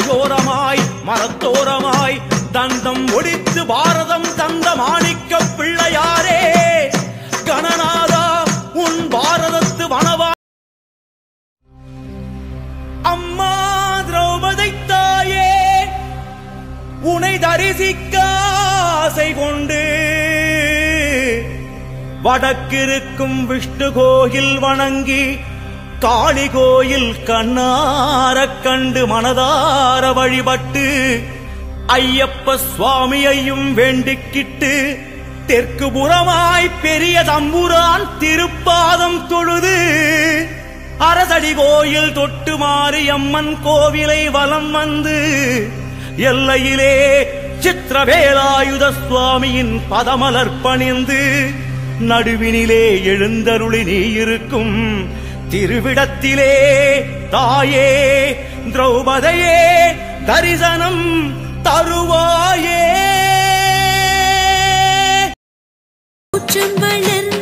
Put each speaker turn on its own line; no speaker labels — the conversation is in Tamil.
மலையோரமாய் மரத்தோரமாய் தந்தம் ஒடித்து பாரதம் தந்த மாணிக்க பிள்ளையாரே கணநாதா உன் பாரதத்து வனவா அம்மா திரௌபதி தாயே உனை தரிசிக்க ஆசை கொண்டு வடக்கிருக்கும் விஷ்ணு கோயில் வணங்கி காளி கோயில் கண்ணாரக் கண்டு மனதார வழிபட்டு ஐயப்ப சுவாமியையும் வேண்டிக்கிட்டு தெற்கு புறமாய் பெரிய தம்புரான் திருப்பாதம் தொழுது அரசடி கோயில் தொட்டு மாரியம்மன் கோவிலை வலம் வந்து எல்லையிலே சித்திரவேலாயுத சுவாமியின் பதமலர் பணிந்து நடுவினிலே எழுந்தருளி நீ இருக்கும் திருவிடத்திலே தாயே திரௌபதையே தரிசனம் தருவாயே
ஊற்றம் வளர்ந்த